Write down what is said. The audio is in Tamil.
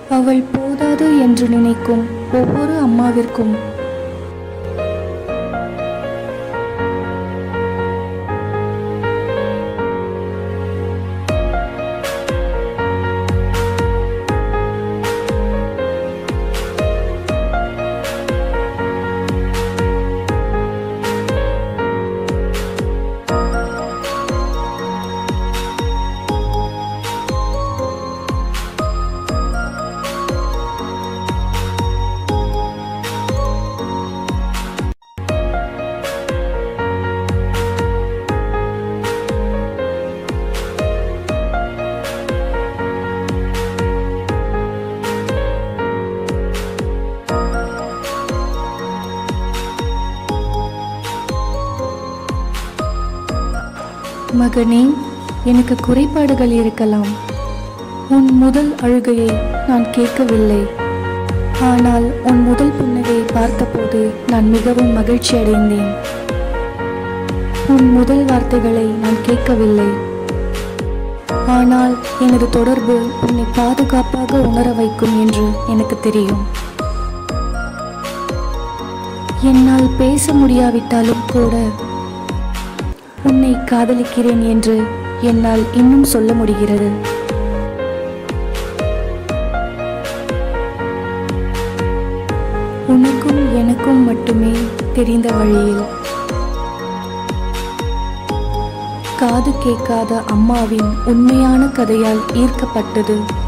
அவள் போதாது என்று நினைக்கும் ஒவ்வொரு அம்மாவிற்கும் மகனே எனக்கு குறைபாடுகள் இருக்கலாம் உன் முதல் அழுகையை நான் கேட்கவில்லை ஆனால் உன் முதல் புன்னகையை பார்த்தபோது நான் மிகவும் மகிழ்ச்சி அடைந்தேன் உன் முதல் வார்த்தைகளை நான் கேட்கவில்லை ஆனால் எனது தொடர்பு உன்னை பாதுகாப்பாக உணர வைக்கும் என்று எனக்கு தெரியும் என்னால் பேச முடியாவிட்டாலும் கூட உன்னை காதலிக்கிறேன் என்று என்னால் இன்னும் சொல்ல முடிகிறது உனக்கும் எனக்கும் மட்டுமே தெரிந்த வழியில் காது கேட்காத அம்மாவின் உண்மையான கதையால் ஈர்க்கப்பட்டது